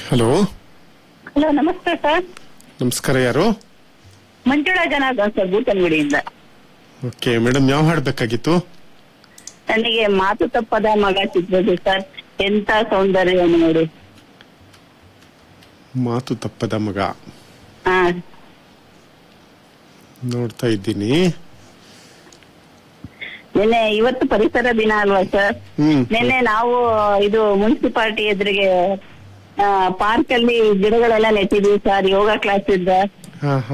hello hello ನಮಸ್ತೆ sir ನಮಸ್ಕಾರ ಯಾರು ಮಂಜುಳಾ ಜನಾರ್ದನ್ ಸರ್ ಬೂತನಗುಡಿಯಿಂದ ಓಕೆ ಮೇಡಮ್ ಯಾವ ಹಾಡ್ ಬೇಕಾಗಿತ್ತು ನನಗೆ ಮಾತು ತಪ್ಪದ ಮಗ ಚಿತ್ರದ ಸರ್ ಎಂತ ಸೌಂದರ್ಯ ನೋಡಿ ಮಾತು ತಪ್ಪದ ಮಗ ಹಾ ನೋಡ್ತಾ ಇದ್ದೀನಿ ನಿನ್ನೆ ಇವತ್ತು ಪರಿಸರ ದಿನ ಅಲ್ವಾ ಸರ್ ಹ್ಮ್ ನಿನ್ನೆ ನಾವು ಇದು ಮುನ್ಸಿಪಾಲಿಟಿ ಎದುರಿಗೆ ಪಾರ್ಕ್ ಅಲ್ಲಿ ಗಿಡಗಳೆಲ್ಲ ನೆಟ್ಟಿದ್ವಿ ಸರ್ ಯೋಗ ಕ್ಲಾಸ್ ಇದ್ದ ಹಾ